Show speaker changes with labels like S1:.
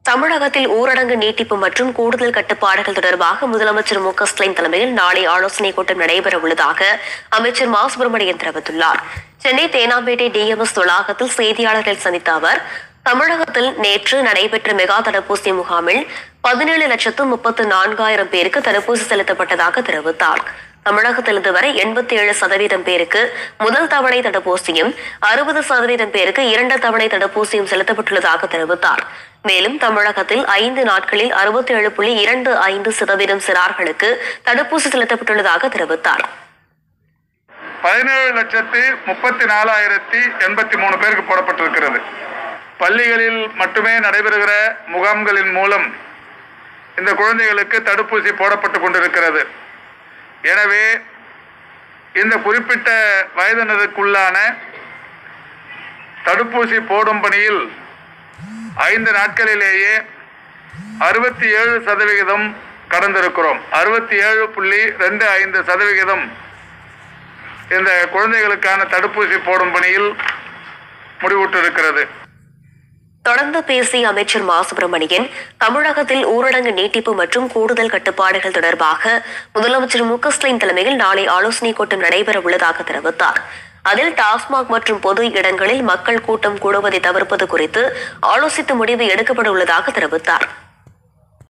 S1: தமிழகத்தில் ஊரடங்கு நீட்டிப்பு மற்றும் கூடுதல் கட்டுப்பாடுகள் தொடர்பாக முதலமைச்சர் மு க ஸ்டாலின் தலைமையில் நாளை ஆலோசனைக் கூட்டம் நடைபெற உள்ளதாக அமைச்சர் மா சுப்பிரமணியன் தெரிவித்துள்ளார் சென்னை தேனாம்பேட்டை டிஎம்எஸ் வளாகத்தில் செய்தியாளர்களை சந்தித்த அவர் தமிழகத்தில் நேற்று நடைபெற்ற மெகா தடுப்பூசி முகாமில் பதினேழு லட்சத்து முப்பத்து நான்காயிரம் பேருக்கு தடுப்பூசி செலுத்தப்பட்டதாக தெரிவித்தார் தமிழகத்தில் இதுவரை எண்பத்தி ஏழு சதவீதம் பேருக்கு முதல் தவணை தடுப்பூசியும் அறுபது சதவீதம் பேருக்கு இரண்டு தவணை தடுப்பூசியும் செலுத்தப்பட்டுள்ளதாக தெரிவித்தார் மேலும் தமிழகத்தில் ஐந்து நாட்களில் அறுபத்தி ஏழு புள்ளி இரண்டு ஐந்து சதவீதம் சிறார்களுக்கு தடுப்பூசி செலுத்தப்பட்டுள்ளதாக தெரிவித்தார்
S2: பதினேழு லட்சத்தி முப்பத்தி நாலாயிரத்தி எண்பத்தி மூணு பேருக்கு போடப்பட்டிருக்கிறது பள்ளிகளில் மட்டுமே நடைபெறுகிற முகாம்களின் மூலம் இந்த குழந்தைகளுக்கு தடுப்பூசி போடப்பட்டு கொண்டிருக்கிறது எனவே இந்த குறிப்பிட்ட வயதினருக்குள்ளான தடுப்பூசி போடும் பணியில் ஐந்து நாட்களிலேயே அறுபத்தி ஏழு சதவிகிதம் கடந்திருக்கிறோம் அறுபத்தி ஏழு புள்ளி ரெண்டு ஐந்து சதவிகிதம் இந்த குழந்தைகளுக்கான தடுப்பூசி போடும் பணியில் முடிவுற்றிருக்கிறது
S1: தொடர்ந்து பேசிய அமைச்சர் மா சுப்பிரமணியன் தமிழகத்தில் ஊரடங்கு நீட்டிப்பு மற்றும் கூடுதல் கட்டுப்பாடுகள் தொடர்பாக முதலமைச்சர் மு க ஸ்டாலின் தலைமையில் நாளை ஆலோசனைக் கூட்டம் நடைபெற உள்ளதாக தெரிவித்தார் அதில் டாஸ்மாக் மற்றும் பொது இடங்களில் மக்கள் கூட்டம் கூடுவதை தவிர்ப்பது குறித்து ஆலோசித்து முடிவு எடுக்கப்பட உள்ளதாக தெரிவித்தார்